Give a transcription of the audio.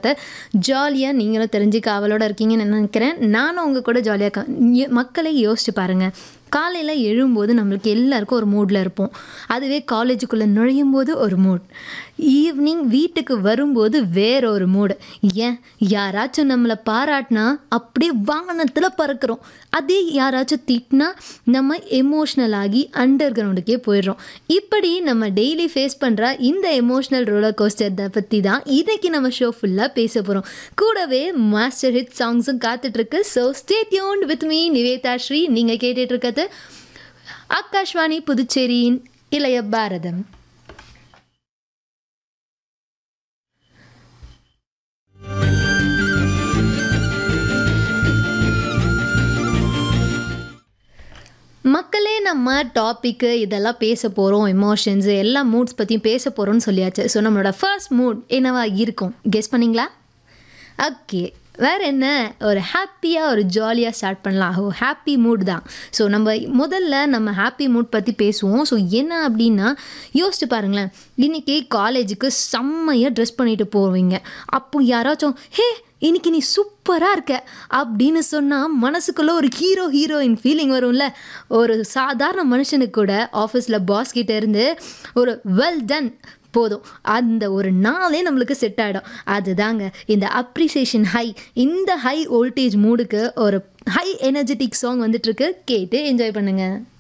விஷயத்த ஜாலியாக நீங்களும் தெரிஞ்சுக்க அவளோட இருக்கீங்கன்னு நினைக்கிறேன் நானும் உங்கள் கூட ஜாலியாக மக்களை யோசிச்சு பாருங்கள் காலையில் எழும்போது நம்மளுக்கு எல்லாருக்கும் ஒரு மூடில் இருப்போம் அதுவே காலேஜுக்குள்ளே நுழையும் போது ஒரு மூட் ஈவினிங் வீட்டுக்கு வரும்போது வேற ஒரு மூடு ஏன் யாராச்சும் நம்மளை பாராட்டினா அப்படியே வாகனத்தில் பறக்கிறோம் அதே யாராச்சும் திட்டினா நம்ம எமோஷ்னல் ஆகி அண்டர் கிரவுண்டுக்கே போயிடுறோம் இப்படி நம்ம டெய்லி ஃபேஸ் பண்ணுற இந்த எமோஷ்னல் ரோலர் கோஸ்டர் பற்றி தான் இன்னைக்கு நம்ம ஷோ ஃபுல்லாக பேச போகிறோம் கூடவே மாஸ்டர் ஹிட் சாங்ஸும் காத்துட்ருக்கு so stay tuned with me Niveda Sri நீங்கள் கேட்டுட்டு இருக்கிறது ஆகாஷ்வாணி புதுச்சேரியின் இளைய பாரதம் மக்களே நம்ம டாப்பிக்கு இதெல்லாம் பேச போகிறோம் எமோஷன்ஸு எல்லா மூட்ஸ் பற்றியும் பேச போகிறோம்னு சொல்லியாச்சு ஸோ நம்மளோட ஃபர்ஸ்ட் மூட் என்னவா இருக்கும் கெஸ் பண்ணீங்களா ஓகே வேறு என்ன ஒரு ஹாப்பியாக ஒரு ஜாலியாக ஸ்டார்ட் பண்ணலாம் ஓ ஹாப்பி மூட் தான் ஸோ நம்ம முதல்ல நம்ம ஹாப்பி மூட் பற்றி பேசுவோம் ஸோ என்ன அப்படின்னா யோசிச்சு பாருங்களேன் இன்றைக்கி காலேஜுக்கு செம்மையாக ட்ரெஸ் பண்ணிட்டு போவீங்க அப்போ யாராச்சும் ஹே இன்னைக்கு நீ சூப்பராக இருக்க அப்படின்னு சொன்னால் மனசுக்குள்ளே ஒரு ஹீரோ ஹீரோயின் ஃபீலிங் வரும்ல ஒரு சாதாரண மனுஷனுக்கு கூட ஆஃபீஸில் பாஸ் கிட்ட இருந்து ஒரு வெல் டன் போதும் அந்த ஒரு நாளே நம்மளுக்கு செட் ஆகிடும் அதுதாங்க இந்த அப்ரிசியேஷன் ஹை இந்த ஹை வோல்டேஜ் மூடுக்கு ஒரு ஹை எனர்ஜெட்டிக் சாங் வந்துட்டுருக்கு கேட்டு என்ஜாய் பண்ணுங்கள்